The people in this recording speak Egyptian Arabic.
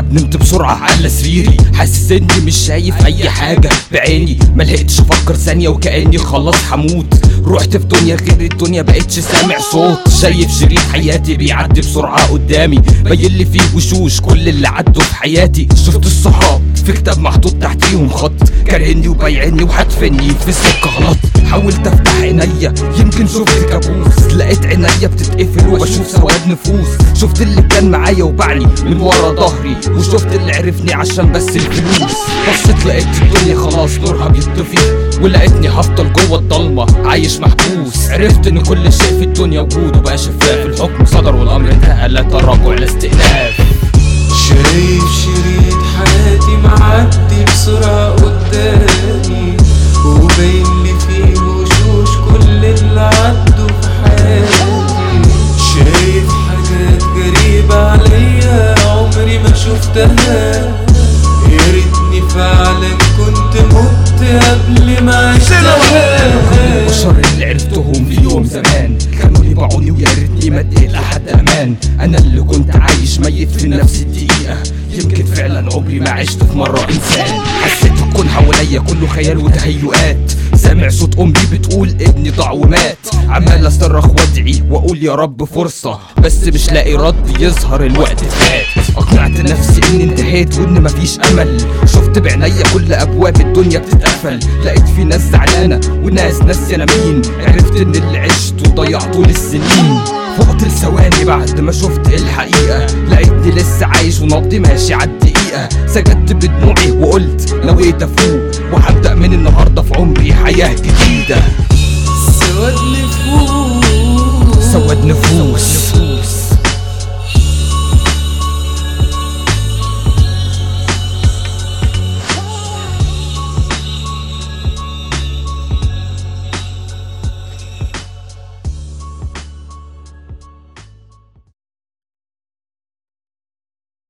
نمت بسرعة على سريري حاسس اني مش شايف اي حاجة بعيني ملحقتش افكر ثانية وكأني خلاص هموت رحت في دنيا غير الدنيا بقتش سامع صوت شايف شريط حياتي بيعدي بسرعة قدامي باين لي فيه وشوش كل اللي عدوا في حياتي شفت الصحاب في كتاب محطوط تحتيهم خط كارهني وبايعني وحدفني في سكة غلط حاولت افتح عينيا يمكن شفت كابوس لقيت عينيا بتتقفل وبشوف سواد نفوس شفت اللي كان معايا وبعني من ورا ظهري وشفت اللي عرفني عشان بس الفلوس بصيت لقيت الدنيا خلاص نورها بيطفي ولقيتني هفضل جوه الضلمه عايش محبوس عرفت ان كل شيء في الدنيا وجود وبقى شفاف الحكم صدر والامر انتهى لا تراجع لا استئناف شايف شريط حياتي معدي بسرعة قدامي وباين لي فيه وشوش كل اللي عدوا في حياتي شايف حاجات غريبة عليا عمري ما شفتها يا ريتني فعلا كنت مت قبل ما عشتها البشر اللي عرفتهم في يوم زمان كانوا يبيعوني ويا ريتني ما اديت لحد امان انا اللي كنت عايش ميت في نفس الدقيقه يمكن فعلا عمري ما عشت في مره انسان حسيت الكون حواليا كله خيال وتهيؤات سامع صوت امي بتقول ابني ضاع ومات عمال اصرخ وادعي واقول يا رب فرصه بس مش لاقي رد يظهر الوقت فات اقنعت نفسي اني انتهيت وان مفيش امل شفت بعينيا كل ابواب الدنيا بتتقفل لقيت في ناس زعلانه وناس ناسيه انا مين عرفت ان اللي عشته ضيعته للسنين فقت لثواني بعد ما شفت الحقيقة لقيتني لسه عايش ونبضي ماشي عالدقيقة سجدت بدموعي وقلت نويت افوق وهبدأ من النهاردة في عمري حياة جديدة سواد نفوس سواد نفوس